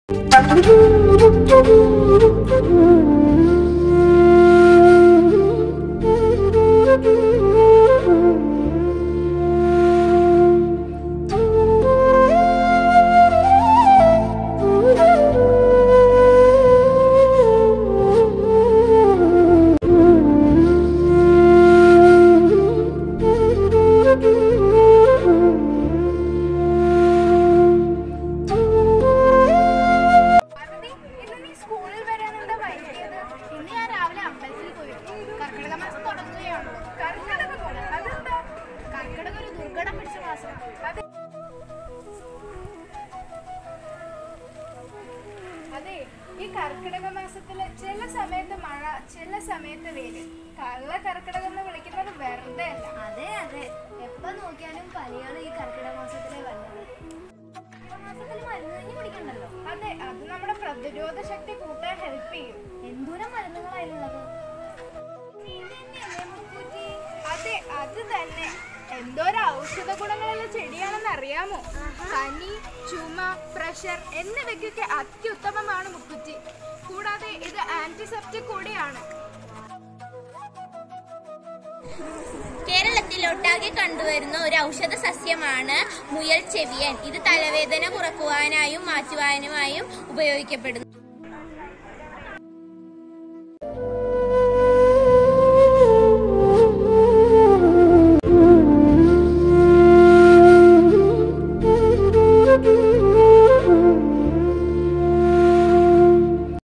പാർവതി, ഇന്ന് നീ സ്കൂളിൽ വരാൻ എന്താ വൈകിയത്? ഇന്ന് ഞാൻ രാവിലെ അമ്പലത്തിൽ പോയി. കർക്കിടക മാസം തുടങ്ങുകയാണ്. കർക്കിടകമോ? അതെന്താ? കർക്കിടകം ഒരു ദുർഘടം പിടിച്ച മാസമാണ്. അതെ. അതെ ഈ കർക്കിടക മാസത്തില് ചില സമയത്ത് മഴ ചില സമയത്ത് വെയില് കള്ള കർക്കിടകം എന്ന് വിളിക്കുന്നത് വെറുതെ അല്ല അതെ അതെ എപ്പോ നോക്കിയാലും പനിയാണ് ഈ കർക്കിടക മാസത്തിലെ വരുന്നത് കർക്കിടക മാസത്തിൽ മരുന്ന് തന്നെ കുടിക്കണ്ടല്ലോ അതെ അത് നമ്മുടെ പ്രതിരോധ ശക്തി കൂട്ടാൻ ഹെൽപ്പ് ചെയ്യും എന്തോരം മരുന്നുകളാ അതിലുള്ളത് അതെ അത് തന്നെ എന്തോരം ഔഷധ ഗുണങ്ങളുള്ള ചെടിയാണെന്ന് അറിയാമോ പനി ചുമ പ്രഷർ എന്നിവയ്ക്കൊക്കെ അത്യുത്തമമാണ് മുക്കുറ്റി കൂടാതെ ഇത് ആന്റിസെപ്റ്റിക് കൂടിയാണ് കേരളത്തിലൊട്ടാകെ കണ്ടുവരുന്ന ഒരു ഔഷധ സസ്യമാണ് മുയൽ ചെവിയൻ ഇത് തലവേദന കുറക്കുവാനായും മാറ്റുവാനുമായും ഉപയോഗിക്കപ്പെടുന്നു